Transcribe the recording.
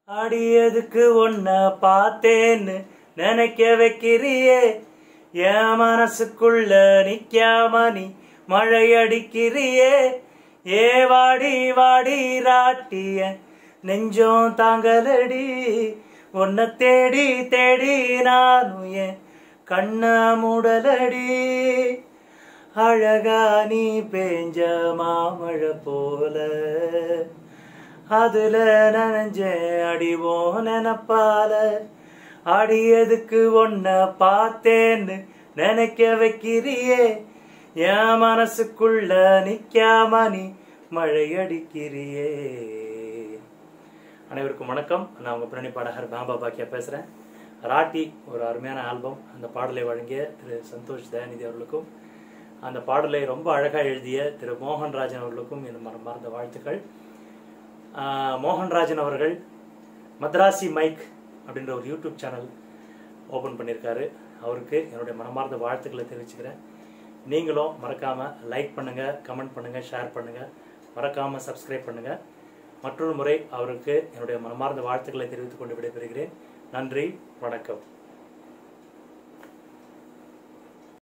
அடியதுக்கு ஒன்ன பார்த்தேன்னு நினைக்க வைக்கிறியே என் மனசுக்குள்ள நிக்காம நீ மழை அடிக்கிறியே ஏ வாடி வாடி ராட்டிய நெஞ்சம் தாங்கலடி உன்னை தேடி தேடி நானும் என் கண்ண மூடலடி அழகா நீ பேஞ்ச மாமழை போல அதுல நனைஞ்ச அடிவோ நினப்பால அடியதுக்கு ஒன்ன பார்த்தேன்னு நினைக்க வைக்கிறியே என் மனசுக்குள்ள நிக்காம நீ மழை அடிக்கிறியே அனைவருக்கும் வணக்கம் நான் உங்க பின்னணி பாடகர் பாபா பாக்கியா பேசுறேன் ராட்டி ஒரு அருமையான ஆல்பம் அந்த பாடலை வழங்கிய திரு சந்தோஷ் தயாநிதி அவர்களுக்கும் அந்த பாடலை ரொம்ப அழகா எழுதிய திரு மோகன்ராஜன் அவர்களுக்கும் என் மனமார்ந்த வாழ்த்துக்கள் ஆஹ் மோகன்ராஜன் அவர்கள் மദ്രാசி மைக் அப்படின்ற ஒரு யூடியூப் சேனல் ஓபன் பண்ணியிருக்காரு அவருக்கு என்னுடைய மனமார்ந்த வாழ்த்துக்களை தெரிவிச்சுக்கிறேன் நீங்களும் மறக்காம லைக் பண்ணுங்க கமெண்ட் பண்ணுங்க ஷேர் பண்ணுங்க மறக்காம சப்ஸ்கிரைப் பண்ணுங்க மற்றொரு முறை அவருக்கு என்னுடைய மனமார்ந்த வாழ்த்துக்களை தெரிவித்துக் கொண்டு விடைபெறுகிறேன் நன்றி வணக்கம்